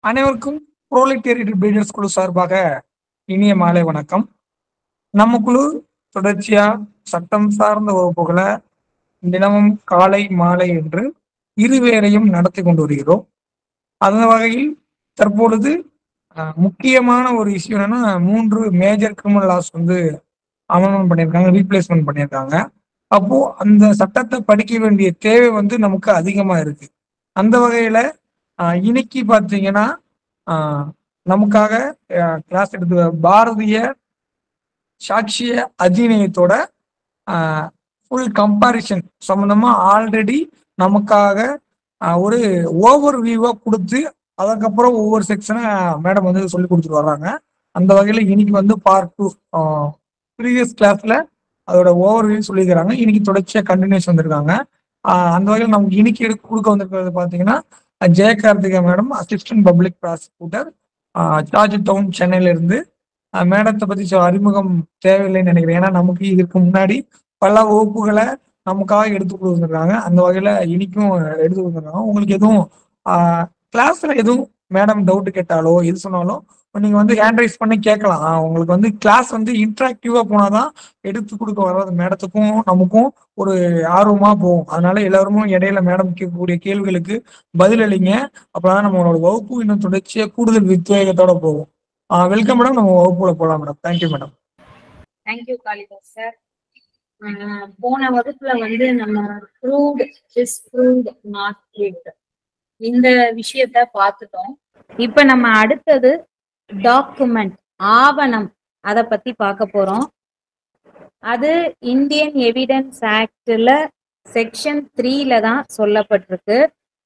அனைவருக்கும் புரோலிட்டேரியட் பில்டர்ஸ் குழு சார்பாக இனிய மாலை வணக்கம் நம்ம குழு தொடர்ச்சியா சட்டம் சார்ந்த வகுப்புகளை தினமும் காலை மாலை என்று இருவேளையும் நடத்தி கொண்டு வருகிறோம் அந்த வகையில் தற்பொழுது அஹ், முக்கியமான ஒரு இஷ்யூ என்னன்னா மூன்று மேஜர் கிரிமினல் லாஸ் வந்து அமெண்ட்மெண்ட் பண்ணியிருக்காங்க ரீப்ளேஸ்மெண்ட் பண்ணியிருக்காங்க அப்போ அந்த சட்டத்தை படிக்க வேண்டிய தேவை வந்து நமக்கு அதிகமா இருக்கு அந்த வகையில ஆஹ் இன்னைக்கு பார்த்தீங்கன்னா ஆஹ் நமக்காக கிளாஸ் எடுத்து பாரதிய சாட்சிய அதிநயத்தோட ஃபுல் கம்பாரிசன் சம்பந்தமா ஆல்ரெடி நமக்காக ஆஹ் ஒரு ஓவர் வியூவா கொடுத்து அதுக்கப்புறம் ஒவ்வொரு செக்ஷனை மேடம் வந்து சொல்லி கொடுத்துட்டு வர்றாங்க அந்த வகையில இன்னைக்கு வந்து பார்ட் டூ ப்ரீவியஸ் கிளாஸ்ல அதோட ஓவர் வியூ சொல்லியிருக்கிறாங்க இன்னைக்கு தொடர்ச்சியா கண்டினியூஸ் வந்திருக்காங்க ஆஹ் அந்த வகையில் நமக்கு இன்னைக்கு எடுக்க கொடுக்க வந்திருக்கிறது பார்த்தீங்கன்னா அஹ் Jayakarthika madam assistant public prosecutor charge down சென்னையில இருந்து அஹ் மேடத்தை பத்தி சொ- அறிமுகம் தேவையில்லைன்னு நினைக்கிறேன் ஏன்னா நமக்கு இதுக்கு முன்னாடி பல வகுப்புகளை நமக்காக எடுத்து கொடுத்துருக்காங்க அந்த வகையில இன்னைக்கும் எடுத்து கொடுத்துருக்காங்க உங்களுக்கு எதுவும் கிளாஸ்ல எதுவும் மேடம் டவுட் கேட்டாலோ எது சொன்னாலும் நீங்க வந்து ஹேண்ட் ரைஸ் பண்ணி கேட்கலாம் ஆஹ் உங்களுக்கு வந்து கிளாஸ் வந்து இன்ட்ராக்டிவா போனாதான் எடுத்து கொடுக்க வர்றது மேடத்துக்கும் நமக்கும் ஒரு ஆர்வமா போகும் அதனால எல்லாருமே இடையில மேடம் கேட்கக்கூடிய கேள்விகளுக்கு பதிலளிங்க அப்பதான் நம்மளோட வகுப்பு இன்னும் தொடர்ச்சியா கூடுதல் வித்வேகத்தோட போகும் வெல்கம் மேடம் நம்ம வகுப்புல போலாம் madam thank you madam thank you Kalidas sir போன வகுப்புல வந்து நம்ம ப்ரூவ்ட் டிஸ்ப்ரூவ்ட் நாட் ப்ரூவ்ட் இந்த விஷயத்த பார்த்துட்டோம் இப்ப நம்ம அடுத்தது டாக்குமெண்ட் ஆவணம் அத பத்தி பார்க்க போறோம் அது இந்தியன் எவிடன்ஸ் ஆக்ட்ல செக்ஷன் த்ரீல தான் சொல்லப்பட்டிருக்கு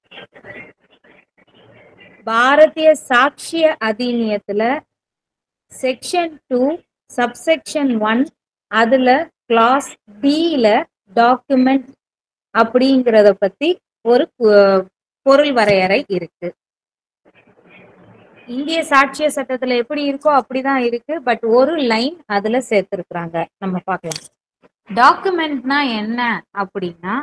பாரதிய சாட்சிய அதிநியத்துல செக்ஷன் டூ சப்செக்ஷன் ஒன் அதுல கிளாஸ் டில டாக்குமெண்ட் அப்படிங்கிறத பத்தி ஒரு கு- பொருள் வரையறை இருக்கு இந்திய சாட்சிய சட்டத்துல எப்படி இருக்கோ அப்படிதான் இருக்கு பட் ஒரு லைன் அதுல சேர்த்திருக்கிறாங்க நம்ம பார்க்கலாம் டாக்குமெண்ட்னா என்ன அப்படின்னா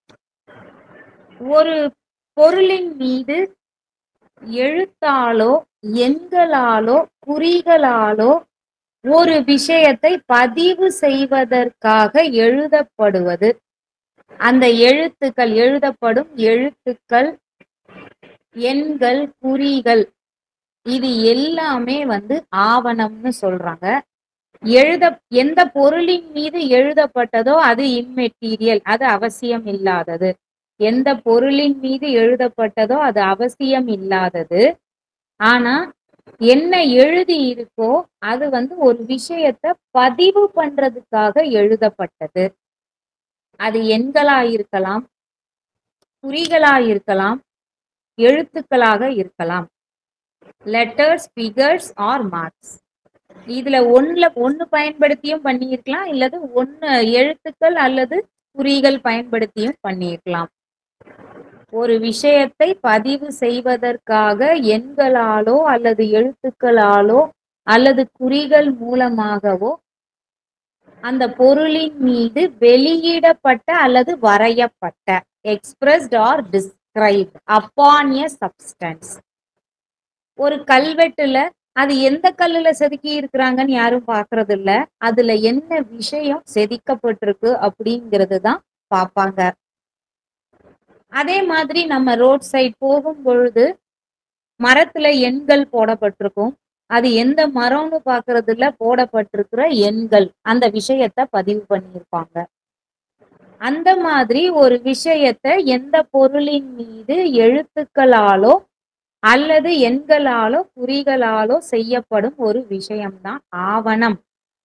ஒரு பொருளின் மீது எழுத்தாலோ எண்களாலோ குறிகளாலோ ஒரு விஷயத்தை பதிவு செய்வதற்காக எழுதப்படுவது அந்த எழுத்துக்கள் எழுதப்படும் எழுத்துக்கள் எண்கள் குறிகள் இது எல்லாமே வந்து ஆவணம்னு சொல்றாங்க எழுத எந்த பொருளின் மீது எழுதப்பட்டதோ அது இம்மெட்டீரியல் அது அவசியம் இல்லாதது எந்த பொருளின் மீது எழுதப்பட்டதோ அது அவசியம் இல்லாதது ஆனா என்ன எழுதி இருக்கோ அது வந்து ஒரு விஷயத்தை பதிவு பண்றதுக்காக எழுதப்பட்டது அது எண்களா இருக்கலாம் குறிகளா இருக்கலாம் எழுத்துக்களாக இருக்கலாம் லெட்டர்ஸ் ஃபிகர்ஸ் ஆர் மார்க்ஸ் இதுல ஒண்ணுல ஒண்ணு பயன்படுத்தியும் பண்ணியிருக்கலாம் இல்லது ஒண்ணு எழுத்துக்கள் அல்லது குறிகள் பயன்படுத்தியும் பண்ணியிருக்கலாம் ஒரு விஷயத்தை பதிவு செய்வதற்காக எண்களாலோ அல்லது எழுத்துக்களாலோ அல்லது குறிகள் மூலமாகவோ அந்த பொருளின் மீது வெளியிடப்பட்ட அல்லது வரையப்பட்ட expressed or described upon a substance ஒரு கல்வெட்டுல அது எந்த கல்லுல செதுக்கி இருக்கிறாங்கன்னு யாரும் பாக்குறது இல்ல அதுல என்ன விஷயம் செதுக்கப்பட்டிருக்கு அப்படிங்கிறது தான் பார்ப்பாங்க அதே மாதிரி நம்ம ரோட் சைட் போகும் பொழுது மரத்துல எண்கள் போடப்பட்டிருக்கும் அது எந்த மரம்னு பாக்குறதுல போடப்பட்டிருக்கிற எண்கள் அந்த விஷயத்த பதிவு பண்ணியிருப்பாங்க அந்த மாதிரி ஒரு விஷயத்தை எந்த பொருளின் மீது எழுத்துக்களாலோ அல்லது எண்களாலோ குறிகளாலோ செய்யப்படும் ஒரு விஷயம்தான் ஆவணம்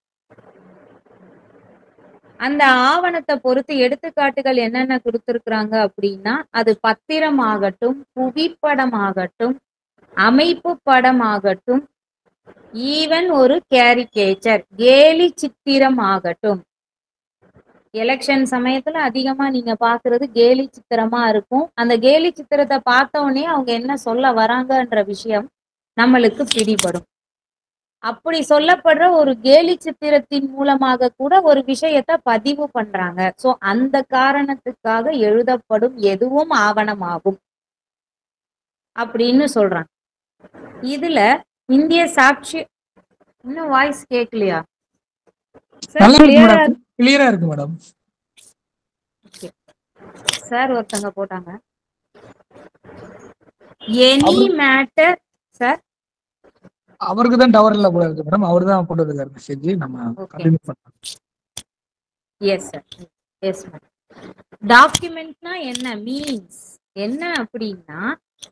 அந்த ஆவணத்தை பொறுத்து எடுத்துக்காட்டுகள் என்னென்ன கொடுத்திருக்கிறாங்க அப்படின்னா அது பத்திரம் ஆகட்டும் புவிப்படம் ஆகட்டும் அமைப்பு படம் ஆகட்டும் ஈவன் ஒரு கேரிகேச்சர் கேலி சித்திரம் ஆகட்டும் எலெக்ஷன் சமயத்துல அதிகமா நீங்க பாக்குறது கேலி சித்திரமா இருக்கும் அந்த கேலி சித்திரத்தை பார்த்த உடனே அவங்க என்ன சொல்ல வராங்கன்ற விஷயம் நம்மளுக்கு பிடிபடும் அப்படி சொல்லப்படுற ஒரு கேலி சித்திரத்தின் மூலமாக கூட ஒரு விஷயத்த பதிவு பண்றாங்க சோ அந்த காரணத்துக்காக எழுதப்படும் எதுவும் ஆவணமாகும் அப்படின்னு சொல்றாங்க இதுல இந்திய சாட்சி இன்னும் வாய்ஸ் கேட்கலையா சார் நல்லா இருக்கு கிளியரா மேடம் கிளியரா இருக்கு மேடம் சார் ஒருத்தங்க போட்டாங்க எனி மேட்டர் சார் அவருக்கு தான் டவர் இல்ல போல இருக்கு மேடம் அவர் தான் போட்டு இருக்காரு மெசேஜ் நம்ம Okay. கண்டினியூ பண்ணலாம் எஸ் சார் எஸ் மேம் டாக்குமெண்ட்னா என்ன மீன்ஸ் என்ன அப்படின்னா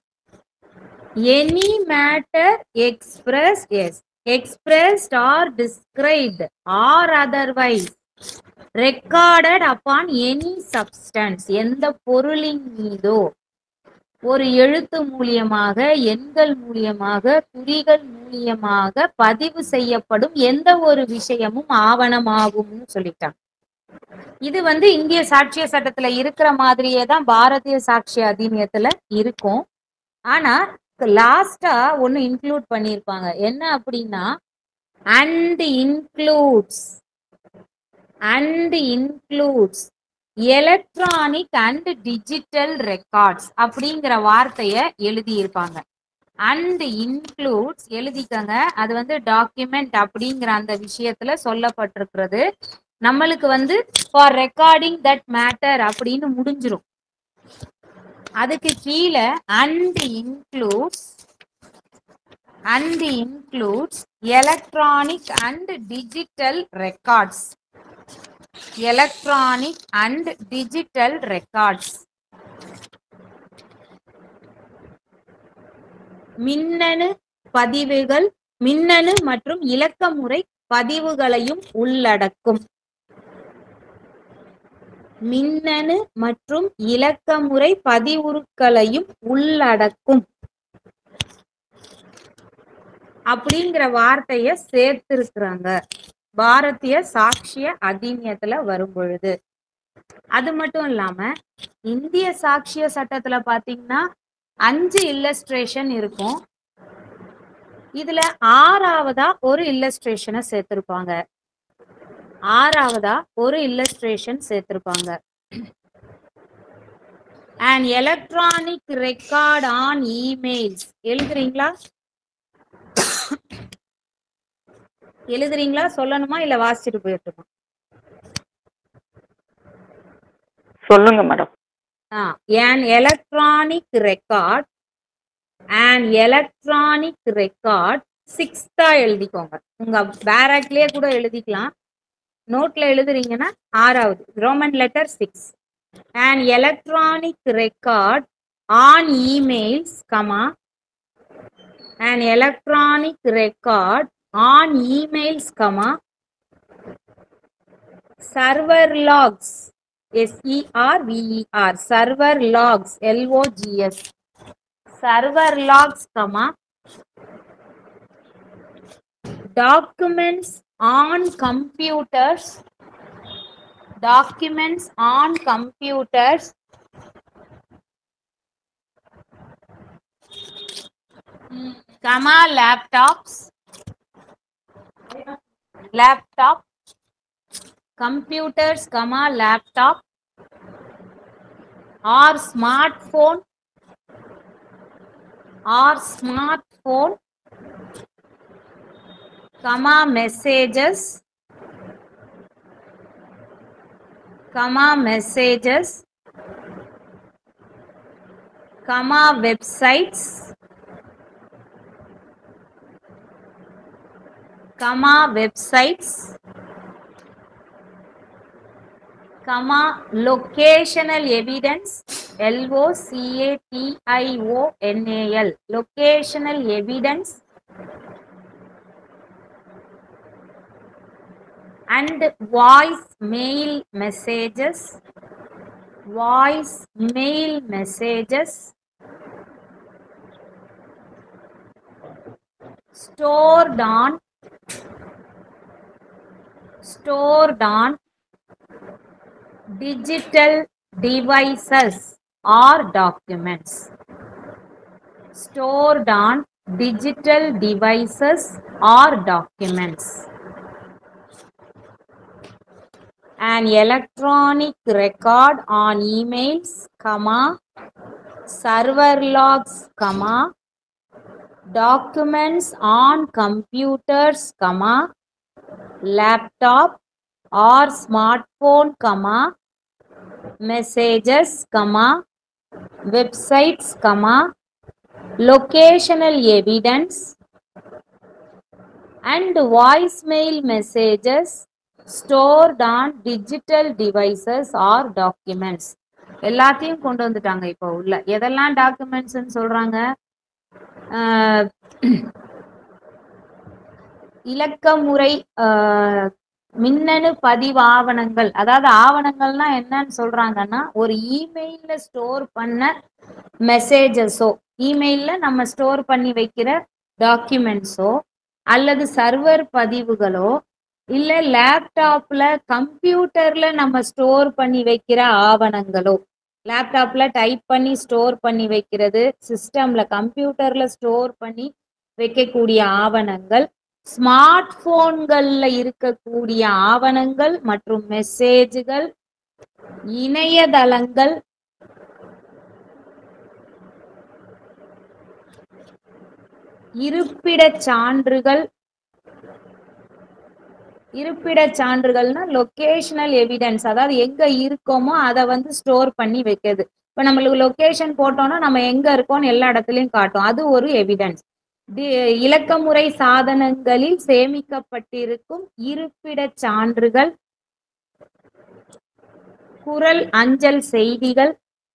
any matter express as expressed or described or otherwise recorded upon any substance எந்த பொருளின் மீதோ ஒரு எழுத்து மூலியமாக எண்கள் மூலியமாக குறிகள் மூலியமாக பதிவு செய்யப்படும் எந்த ஒரு விஷயமும் ஆவணமாகும்னு சொல்லிட்டாங்க இது வந்து இந்திய சாட்சிய சட்டத்துல இருக்கிற மாதிரியே தான் பாரதிய சாட்சி அதிநியத்துல இருக்கும் ஆனா லாஸ்டா ஒன்னு இன்க்ளூட் பண்ணியிருப்பாங்க என்ன அப்படின்னா and includes and includes electronic and digital records அப்படிங்கிற வார்த்தைய எழுதியிருப்பாங்க அண்ட் இன்க்ளூட்ஸ் எழுதிக்கங்க அது வந்து டாக்குமெண்ட் அப்படிங்கிற அந்த விஷயத்துல சொல்லப்பட்டிருக்கிறது நம்மளுக்கு வந்து ஃபார் ரெக்கார்டிங் தட் மேட்டர் அப்படின்னு முடிஞ்சிரும் அதுக்கு கீழே and includes and includes electronic and digital records electronic and digital records மின்னணு பதிவுகள் மின்னணு மற்றும் இலக்கமுறை பதிவுகளையும் உள்ளடக்கும் மின்னணு மற்றும் இலக்கமுறை பதிவுறுக்களையும் உள்ளடக்கும் அப்படிங்கிற வார்த்தைய சேர்த்திருக்கிறாங்க பாரதிய சாட்சிய அதிநியத்துல வரும் பொழுது அது மட்டும் இல்லாம இந்திய சாட்சிய சட்டத்துல பாத்தீங்கன்னா அஞ்சு இல்லஸ்ட்ரேஷன் இருக்கும் இதுல ஆறாவதா ஒரு இல்லஸ்ட்ரேஷனை சேர்த்திருப்பாங்க ஆறாவதா ஒரு இல்லஸ்ட்ரேஷன் சேர்த்திருப்பாங்க and electronic record on emails எழுதுறீங்களா எழுதுறீங்களா சொல்லணுமா இல்ல வாசிச்சுட்டு போயிட்டுமா சொல்லுங்க madam an electronic record an electronic record சிக்ஸ்தா எழுதிக்கோங்க உங்க பேராக்லயே கூட எழுதிக்கலாம் நோட்ல எழுதுறீங்கன்னா ஆறாவது Roman letter six an electronic record on emails comma an electronic record on emails comma server logs S-E-R-V-E-R, server logs, L-O-G-S, server logs, comma, documents on computers, documents on computers, comma, laptops, laptop, computers, comma, laptop, or smartphone, or smartphone, comma, messages, comma, messages, comma, websites, comma, websites, comma locational evidence L O C A T I O N A L locational evidence and voice mail messages voice mail messages stored on stored on digital devices or documents stored on digital devices or documents an electronic record on emails comma server logs comma documents on computers comma laptop or smartphone comma messages comma websites comma locational evidence and voicemail messages stored on digital devices or documents எல்லாத்தையும் கொண்டு வந்துட்டாங்க இப்போ உள்ள எதெல்லாம் டாக்குமெண்ட்ஸ்னு சொல்றாங்க ஆஹ் இலக்கமுறை ஆஹ் மின்னணு பதிவு ஆவணங்கள் அதாவது ஆவணங்கள்னா என்னன்னு சொல்றாங்கன்னா ஒரு இமெயில்ல ஸ்டோர் பண்ண மெசேஜஸோ இமெயில்ல நம்ம ஸ்டோர் பண்ணி வைக்கிற டாக்குமெண்ட்ஸோ அல்லது சர்வர் பதிவுகளோ இல்ல லேப்டாப்ல கம்ப்யூட்டர்ல நம்ம ஸ்டோர் பண்ணி வைக்கிற ஆவணங்களோ லேப்டாப்ல டைப் பண்ணி ஸ்டோர் பண்ணி வைக்கிறது சிஸ்டம்ல கம்ப்யூட்டர்ல ஸ்டோர் பண்ணி வைக்கக்கூடிய ஆவணங்கள் ஸ்மார்ட் போன்கள்ல இருக்கக்கூடிய ஆவணங்கள் மற்றும் மெசேஜ்கள் இணையதளங்கள் இருப்பிடச் சான்றுகள் இருப்பிடச் சான்றுகள்னா லொகேஷனல் எவிடன்ஸ் அதாவது எங்க இருக்கோமோ அதை வந்து ஸ்டோர் பண்ணி வைக்கிறது இப்ப நம்மளுக்கு லொகேஷன் போட்டோம்னா நம்ம எங்க இருக்கோம்னு எல்லா இடத்துலயும் காட்டும் அது ஒரு எவிடன்ஸ் இலக்கமுறை சாதனங்களில் சேமிக்கப்பட்டிருக்கும் இருப்பிடச் சான்றுகள் குரல் அஞ்சல் செய்திகள்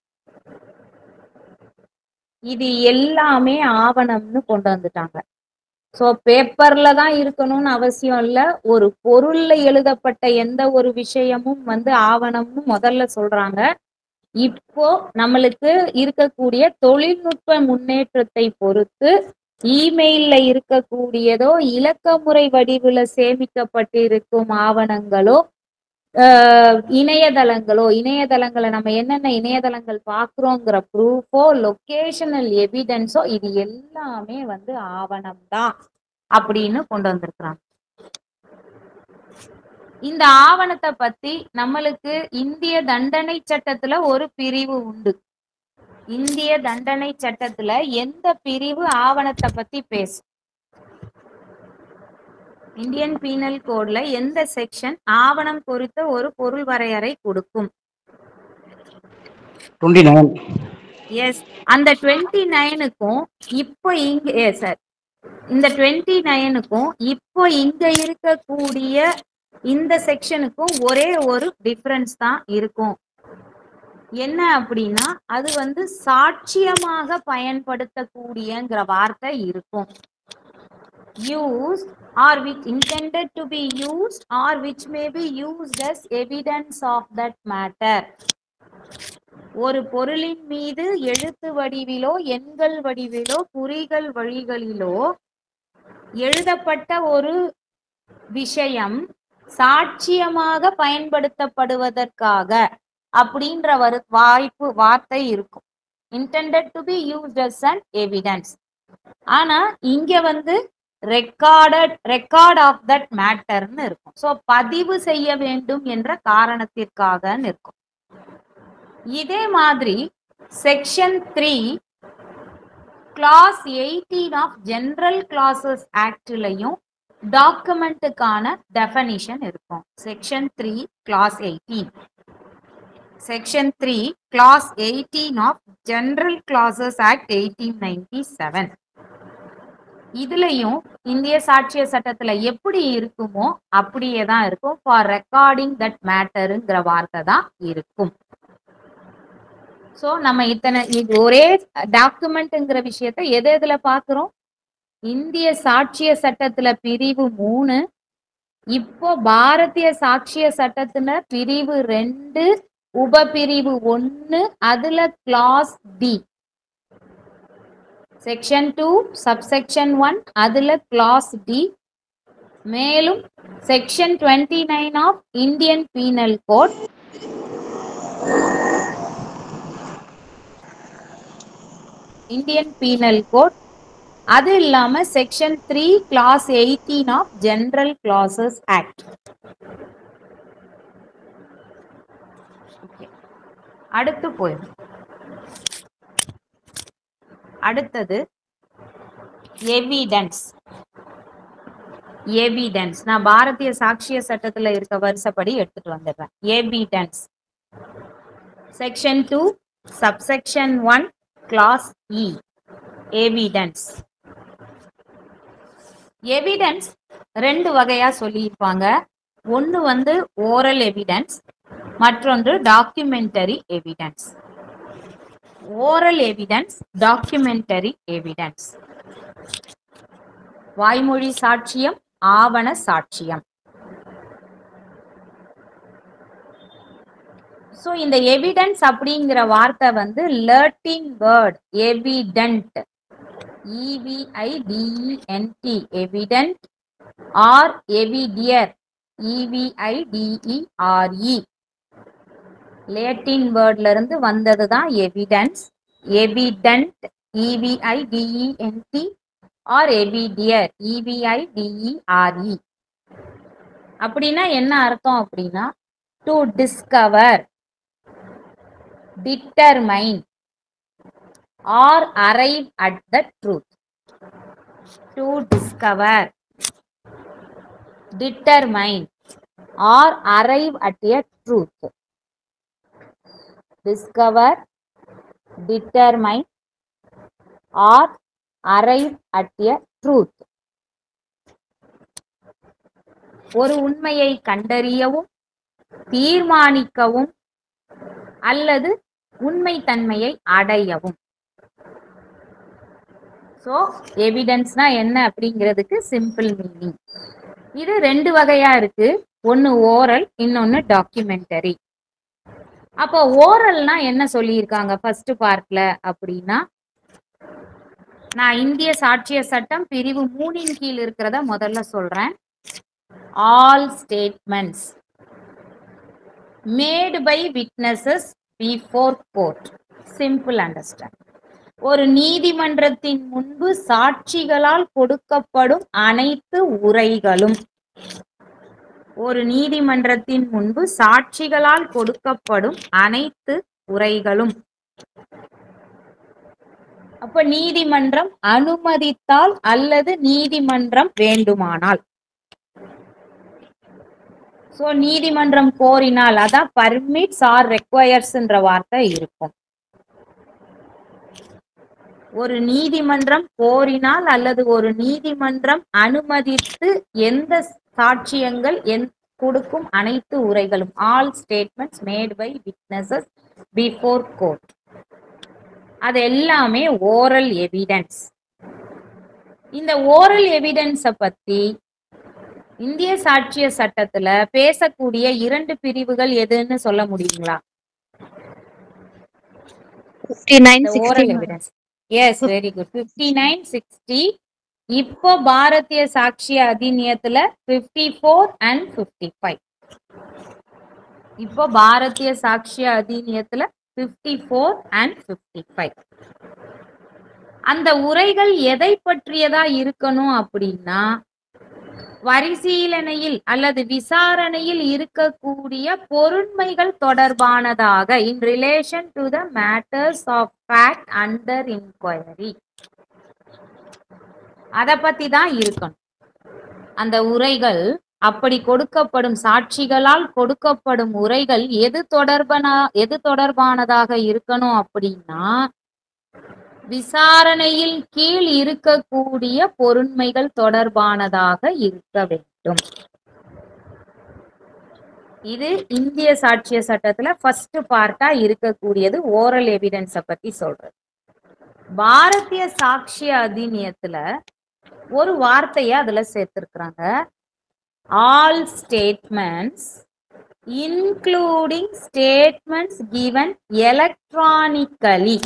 இது எல்லாமே ஆவணம்னு கொண்டு வந்துட்டாங்க சோ பேப்பர்ல தான் இருக்கணும்னு அவசியம் இல்ல ஒரு பொருள்ல எழுதப்பட்ட எந்த ஒரு விஷயமும் வந்து ஆவணம்னு முதல்ல சொல்றாங்க இப்போ நம்மளுக்கு இருக்கக்கூடிய தொழில்நுட்ப முன்னேற்றத்தை பொறுத்து இமெயில்ல இருக்கக்கூடியதோ இலக்கமுறை வடிவுல சேமிக்கப்பட்டிருக்கும் ஆவணங்களோ ஆஹ் இணையதளங்களோ இணையதளங்களை நம்ம என்னென்ன இணையதளங்கள் பார்க்குறோங்கிற ப்ரூஃபோ லொகேஷனல் எவிடன்ஸோ இது எல்லாமே வந்து ஆவணம் தான் அப்படின்னு கொண்டு வந்திருக்கிறாங்க இந்த ஆவணத்தை பத்தி நம்மளுக்கு இந்திய தண்டனை சட்டத்துல ஒரு பிரிவு உண்டு இந்திய தண்டனை சட்டத்துல எந்த பிரிவு ஆவணத்தை பத்தி பேசும் இந்தியன் பீனல் கோட்ல எந்த செக்ஷன் ஆவணம் குறித்த ஒரு பொருள் வரையறை கொடுக்கும் டுவெண்ட்டி நைன் எஸ் அந்த டுவெண்ட்டி நைனுக்கும் இப்போ இங்க சார் இந்த டுவெண்ட்டி நைனுக்கும் இப்போ இங்க இருக்கக்கூடிய இந்த செக்ஷனுக்கும் ஒரே ஒரு டிஃபரன்ஸ் தான் இருக்கும் என்ன அப்படின்னா அது வந்து சாட்சியமாக பயன்படுத்தக்கூடியங்கிற வார்த்தை இருக்கும் used or which intended to be used or which may be used as evidence of that matter ஒரு பொருளின் மீது எழுத்து வடிவிலோ எண்கள் வடிவிலோ குறிகள் வழிகளிலோ எழுதப்பட்ட ஒரு விஷயம் சாட்சியமாக பயன்படுத்தப்படுவதற்காக அப்படின்ற ஒரு வாய்ப்பு வார்த்தை இருக்கும் intended to be used as an evidence ஆனா இங்க வந்து ரெக்கார்டட் ரெக்கார்ட் ஆஃப் தட் மேட்டர்னு இருக்கும் ஸோ பதிவு செய்ய வேண்டும் என்ற காரணத்திற்காகன்னு இருக்கும் இதே மாதிரி section three clause eighteen of general clauses ஆக்ட்லயும் டாக்குமெண்ட்டுக்கான டெஃபனிஷன் இருக்கும் section three clause eighteen section three clause eighteen of general clauses act eighteen ninety seven இதுலயும் இந்திய சாட்சிய சட்டத்துல எப்படி இருக்குமோ அப்படியே தான் இருக்கும் ஃபார் ரெக்கார்டிங் தட் மேட்டருங்கிற வார்த்தை தான் இருக்கும் சோ நம்ம இத்தனை இது ஒரே டாக்குமெண்ட்ங்கிற விஷயத்த எது எதுல பாக்குறோம் இந்திய சாட்சிய சட்டத்துல பிரிவு மூணு இப்போ பாரதிய சாட்சிய சட்டத்துல பிரிவு ரெண்டு உபபிரிவு ஒன்னு அதுல clause D section two subsection one அதுல கிளாஸ் டி மேலும் section twenty nine of Indian penal code Indian penal code அது இல்லாம section three clause eighteen of general clauses act அடுத்து போயிடும் அடுத்தது எவிடன்ஸ் எவிடன்ஸ் நான் பாரதிய சாட்சிய சட்டத்துல இருக்க வருஷப்படி எடுத்துட்டு வந்துடுறேன் evidence section two subsection one clause E evidence evidence ரெண்டு வகையா சொல்லியிருப்பாங்க ஒன்னு வந்து ஓரல் எவிடன்ஸ் மற்றொன்று documentary evidence oral evidence documentary evidence வாய்மொழி சாட்சியம் ஆவண சாட்சியம் சோ இந்த எவிடன்ஸ் அப்படிங்கிற வார்த்தை வந்து லர்டின் வேர்ட் எவிடென்ட் இவிஐடிஇஎன்டி எவிடென்ட் ஆர் எவிடியர் இவிஐடிஇஆர்இ லேட்டின் வேர்ட்ல இருந்து வந்தது தான் எவிடன்ஸ் எவிடென்ட் இவிஐடிஇஎன்டி ஆர் எவிடியர் இவிஐடிஇஆர்இ அப்படின்னா என்ன அர்த்தம் அப்படின்னா to discover determine R arrive at the truth to discover determine R arrive at a truth discover determine R arrive at a truth ஒரு உண்மையை கண்டறியவும் தீர்மானிக்கவும் அல்லது உண்மைத்தன்மையை அடையவும் சோ எவிடன்ஸ்னா என்ன அப்படிங்கிறதுக்கு சிம்பிள் மீனிங் இது ரெண்டு வகையா இருக்கு ஒன்னு ஓரல் இன்னொன்னு டாக்குமெண்டரி அப்போ ஓரல்னா என்ன சொல்லியிருக்காங்க ஃபர்ஸ்ட் பார்ட்ல அப்படின்னா நான் இந்திய சாட்சிய சட்டம் பிரிவு மூணின் கீழ் இருக்கிறத முதல்ல சொல்றேன் all statements made by witnesses before court simple understand ஒரு நீதிமன்றத்தின் முன்பு சாட்சிகளால் கொடுக்கப்படும் அனைத்து உரைகளும் ஒரு நீதிமன்றத்தின் முன்பு சாட்சிகளால் கொடுக்கப்படும் அனைத்து உரைகளும் அப்ப நீதிமன்றம் அனுமதித்தால் அல்லது நீதிமன்றம் வேண்டுமானால் சோ நீதிமன்றம் கோரினால் அதான் பர்மிட்ஸ் ஆர் ரெக்வயர்ஸ்ன்ற வார்த்தை இருக்கும் ஒரு நீதிமன்றம் கோரினால் அல்லது ஒரு நீதிமன்றம் அனுமதித்து எந்த சாட்சியங்கள் எந் கொடுக்கும் அனைத்து உரைகளும் all statements made by witnesses before court அது எல்லாமே ஓரல் எவிடன்ஸ் இந்த ஓரல் எவிடன்ஸ பத்தி இந்திய சாட்சிய சட்டத்துல பேசக்கூடிய இரண்டு பிரிவுகள் எதுன்னு சொல்ல முடியுங்களா இந்த oral evidence yes very good fifty nine sixty இப்போ பாரதிய சாட்சிய அதிநியத்துல fifty four and fifty five இப்போ பாரதிய சாட்சிய அதிநியத்துல fifty four and fifty five அந்த உரைகள் எதை பற்றியதா இருக்கணும் அப்படின்னா பரிசீலனையில் அல்லது விசாரணையில் இருக்கக்கூடிய பொருண்மைகள் தொடர்பானதாக in relation to the matters of fact under inquiry அத பத்தி தான் இருக்கணும் அந்த உரைகள் அப்படி கொடுக்கப்படும் சாட்சிகளால் கொடுக்கப்படும் உரைகள் எது தொடர்பனா எது தொடர்பானதாக இருக்கணும் அப்படின்னா விசாரணையில் கீழ் இருக்கக்கூடிய பொருண்மைகள் தொடர்பானதாக இருக்க வேண்டும் இது இந்திய சாட்சிய சட்டத்துல ஃபர்ஸ்ட் பார்ட்டா இருக்கக்கூடியது ஓரல் எவிடன்ஸ பத்தி சொல்றது பாரதிய சாட்சிய அதிநியத்துல ஒரு வார்த்தைய அதுல சேர்த்திருக்கிறாங்க all statements including statements given electronically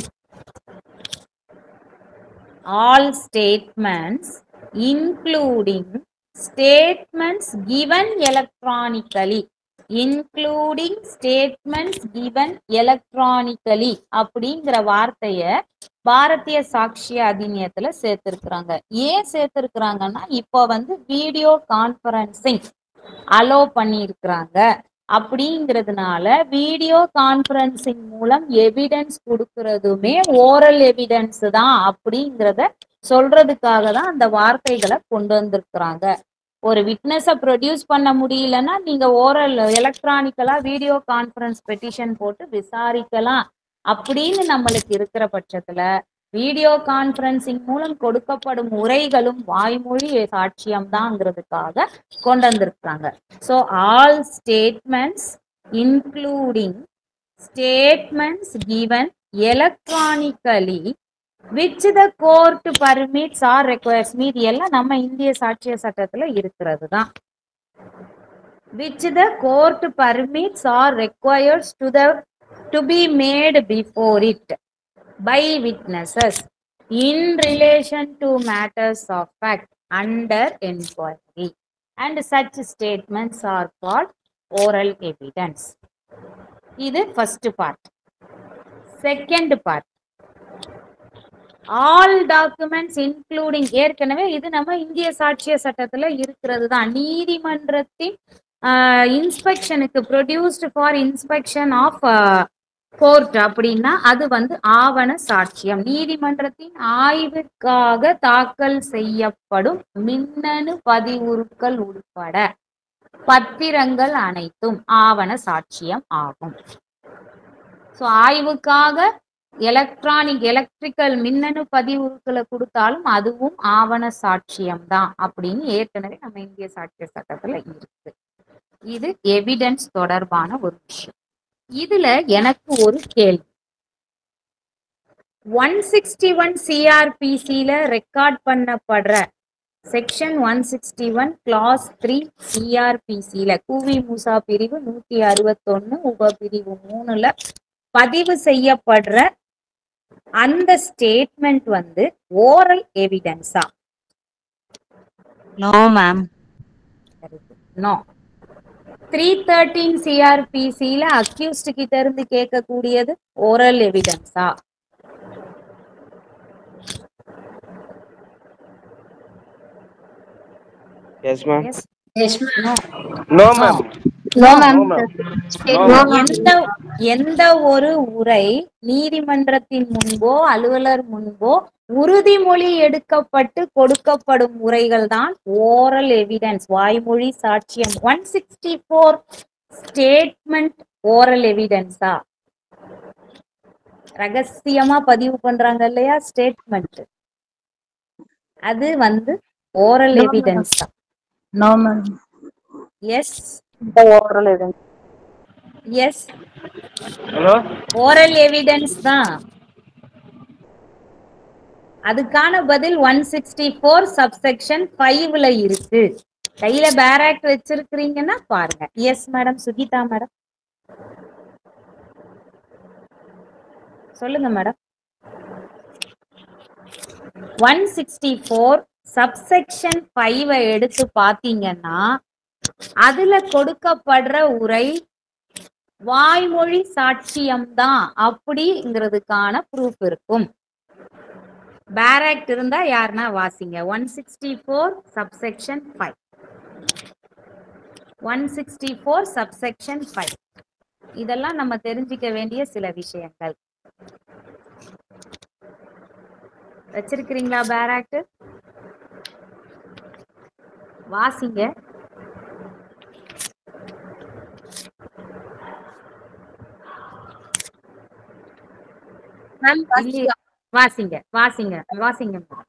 all statements including statements given electronically including statements given electronically அப்படிங்கிற வார்த்தைய பாரதிய சாட்சிய அதிநியத்துல சேர்த்திருக்கிறாங்க ஏன் சேர்த்திருக்கிறாங்கன்னா இப்போ வந்து வீடியோ கான்பரன்சிங் அலோ பண்ணியிருக்கிறாங்க அப்படிங்கிறதுனால வீடியோ கான்பரன்சிங் மூலம் எவிடன்ஸ் கொடுக்கறதுமே ஓரல் எவிடன்ஸ் தான் அப்படிங்கிறத சொல்றதுக்காக தான் அந்த வார்த்தைகளை கொண்டு வந்திருக்கிறாங்க ஒரு விட்னஸ ப்ரொடியூஸ் பண்ண முடியலன்னா நீங்க ஓரல் எலக்ட்ரானிக்கலா வீடியோ கான்ஃபரன்ஸ் பெட்டிஷன் போட்டு விசாரிக்கலாம் அப்படின்னு நம்மளுக்கு இருக்கிற பட்சத்துல வீடியோ கான்ஃபரன்சிங் மூலம் கொடுக்கப்படும் உரைகளும் வாய்மொழி சாட்சியம் தாங்கிறதுக்காக கொண்டு வந்திருக்காங்க so all statements including statements given electronically which the court permits or requires மீதி எல்லாம் நம்ம இந்திய சாட்சிய சட்டத்துல இருக்கிறது தான் which the court permits or requires to the to be made before it by witnesses in relation to matters of fact under inquiry and such statements are called oral evidence இது first part second part all documents including ஏற்கனவே இது நம்ம இந்திய சாட்சிய சட்டத்துல இருக்கிறது தான் நீதிமன்றத்தின் இன்ஸ்பெக்ஷனுக்கு produced for inspection of court அப்படின்னா அது வந்து ஆவண சாட்சியம் நீதிமன்றத்தின் ஆய்வுக்காக தாக்கல் செய்யப்படும் மின்னணு பதிவுறுக்கள் உட்பட பத்திரங்கள் அனைத்தும் ஆவண சாட்சியம் ஆகும் ஸோ ஆய்வுக்காக எலக்ட்ரானிக் எலக்ட்ரிக்கல் மின்னணு பதிவுகளை கொடுத்தாலும் அதுவும் ஆவண சாட்சியம் தான் அப்படின்னு ஏற்கனவே நம்ம இந்திய சாட்சிய சட்டத்துல இருக்கு இது எவிடன்ஸ் தொடர்பான ஒரு விஷயம் இதுல எனக்கு ஒரு கேள்வி ஒன் சிக்ஸ்டி ஒன் சிஆர்பிசியில ரெக்கார்ட் பண்ணப்படுற section one sixty one clause three சிஆர்பிசியில கூவி மூசா பிரிவு நூத்தி அறுபத்தொன்னு உபபிரிவு மூணுல பதிவு செய்யப்படுற அந்த ஸ்டேட்மெண்ட் வந்து ஓரல் எவிடன்ஸா No, ma'am. No three thirteen சிஆர்பிசியில அக்யூஸ்ட் கிட்ட இருந்து கேட்கக்கூடியது ஓரல் எவிடன்ஸா Yes, ma'am. Yes Yes, ma'am. No No, ma'am. No, ma'am. No, ma'am. State- No, ma'am. எந்த எந்த ஒரு உரை நீதிமன்றத்தின் முன்போ அலுவலர் முன்போ உறுதிமொழி எடுக்கப்பட்டு கொடுக்கப்படும் உரைகள் தான் ஓரல் எவிடன்ஸ் வாய்மொழி சாட்சியம் one sixty four statement oral எவிடன்ஸா ரகசியமா பதிவு பண்றாங்க இல்லையா ஸ்டேட்மெண்ட் அது வந்து ஓரல் No, எவிடன்ஸ் தான் No, ma'am. Yes oral evidence yes Hello? Oral evidence தான் அதுக்கான பதில் ஒன் சிக்ஸ்டி ஃபோர் சப்செக்ஷன் ஃபைவ்ல இருக்கு கையில பேராக்ட் வச்சிருக்கிறீங்கன்னா பாருங்க எஸ் மேடம் சுகிதா மேடம் சொல்லுங்க madam one sixty four subsection five எடுத்து பாத்தீங்கன்னா அதுல கொடுக்கப்படுற உரை வாய்மொழி சாட்சியம்தான் அப்படிங்கிறதுக்கான ப்ரூஃப் இருக்கும் பேராக்ட் இருந்தா யாருன்னா வாசிங்க one sixty four subsection five one sixty four subsection five இதெல்லாம் நம்ம தெரிஞ்சுக்க வேண்டிய சில விஷயங்கள் வச்சிருக்கிறீங்களா பேராக்ட் வாசிங்க Ma'am, இல்லையே. வாசிங்க வாசிங்க வாசிங்க madam.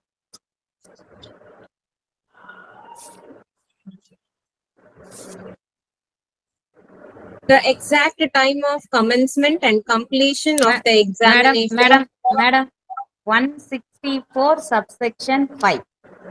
the exact time of commencement and completion of the madam examination. Madam madam one sixty four subsection five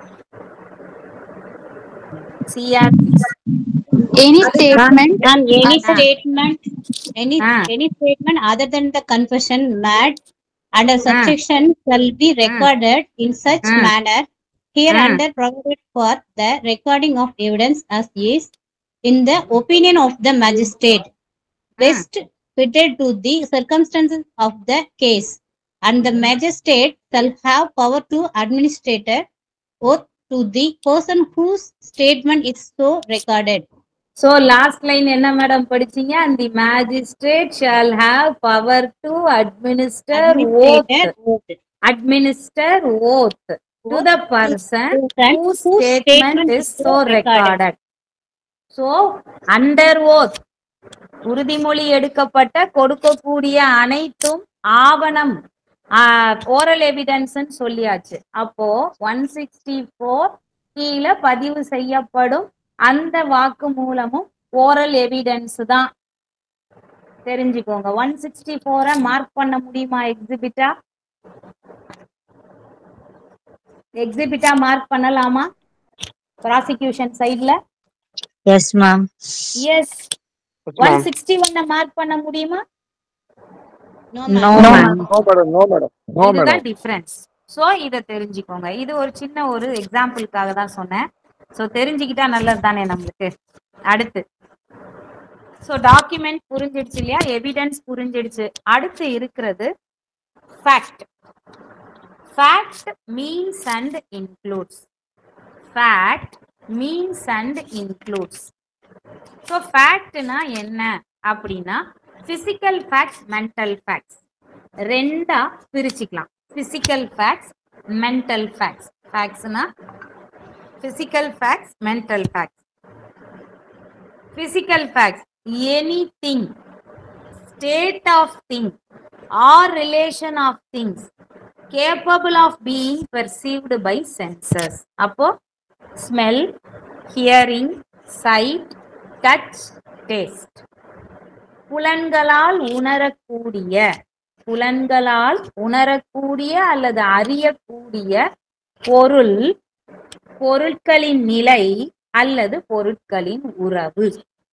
CRP any statement Ma'am, any Ah. statement, any, Ah. any statement other than the confession made under subsection shall be recorded in such Ah. manner here Ah. under provided for the recording of evidence as is in the opinion of the magistrate best fitted to the circumstances of the case and the magistrate shall have power to administer oath to the person whose statement is so recorded so last line என்ன madam படிச்சீங்க அந்த magistrate shall have power to administer oath Administrator oath. Administer oath to the person person whose whose statement is so recorded. So, under oath, உறுதிமொழி எடுக்கப்பட்ட கொடுக்கக்கூடிய அனைத்தும் ஆவணம் oral evidence சொல்லியாச்சு அப்போ ஒன் சிக்ஸ்டி ஃபோர் கீழே பதிவு செய்யப்படும் அந்த வாக்கு மூலமும் ஓரல் எவிடன்ஸ் தான் தெரிஞ்சுக்கோங்க ஒன் சிக்ஸ்டி ஃபோரை மார்க் பண்ண முடியுமா எக்ஸிபிட்டா எக்ஸிபிட்டா மார்க் பண்ணலாமா ப்ராசிக்யூஷன் சைடுல Yes, ma'am. Yes Yes, one ma'am. Sixty ஒன்ன மார்க் பண்ண முடியுமா No, No, ma'am. ma'am. No, madam. No, madam. No, madam. இதுதான் டிஃபரன்ஸ் சோ இத தெரிஞ்சுக்கோங்க இது ஒரு சின்ன ஒரு எக்ஸாம்பிளுக்காக தான் சொன்னேன் சோ தெரிஞ்சுக்கிட்டா நல்லது தானே நம்மளுக்கு அடுத்து சோ டாக்குமெண்ட் புரிஞ்சிடுச்சு இல்லையா எவிடன்ஸ் புரிஞ்சிடுச்சு அடுத்து இருக்கிறது fact fact means and includes fact means and includes so ஃபேக்ட்னா என்ன அப்படின்னா பிசிக்கல் ஃபேக்ட்ஸ் மென்டல் ஃபேக்ட்ஸ் ரெண்டா பிரிச்சுக்கலாம் பிசிக்கல் ஃபேக்ட்ஸ் மென்டல் ஃபேக்ட்ஸ் ஃபேக்ட்ஸ்னா physical facts mental facts physical facts any thing state of thing or relation of things capable of being perceived by senses அப்போ smell hearing sight touch taste புலன்களால் உணரக்கூடிய புலன்களால் உணரக்கூடிய அல்லது அறியக்கூடிய பொருள் பொருட்களின் நிலை அல்லது பொருட்களின் உறவு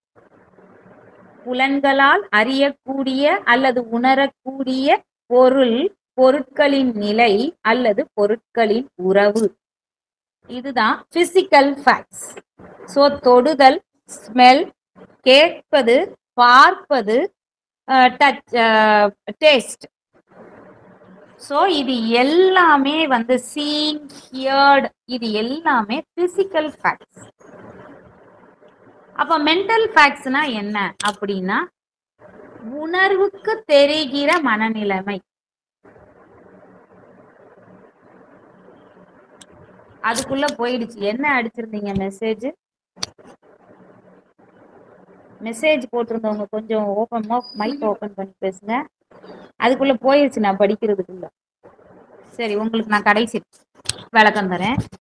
புலன்களால் அறியக்கூடிய அல்லது உணரக்கூடிய பொருள் பொருட்களின் நிலை அல்லது பொருட்களின் உறவு இதுதான் பிசிக்கல் ஃபேக்ட்ஸ் ஸோ தொடுதல் ஸ்மெல் கேட்பது பார்ப்பது டச் டேஸ்ட் ஸோ இது எல்லாமே வந்து சீங் ஹியர்ட் இது எல்லாமே பிசிக்கல் ஃபேக்ட்ஸ் அப்ப மென்டல் ஃபேக்ட்ஸ்னா என்ன அப்படின்னா உணர்வுக்கு தெரிகிற மனநிலைமை அதுக்குள்ள போயிடுச்சு என்ன அடிச்சிருந்தீங்க மெசேஜ் மெசேஜ் போட்டிருந்தவங்க கொஞ்சம் ஓப்பன் மைக் ஓபன் பண்ணி பேசுங்க அதுக்குள்ள போயிடுச்சு நான் படிக்கிறதுக்குள்ள சரி உங்களுக்கு நான் கடைசி விளக்கம் தரேன்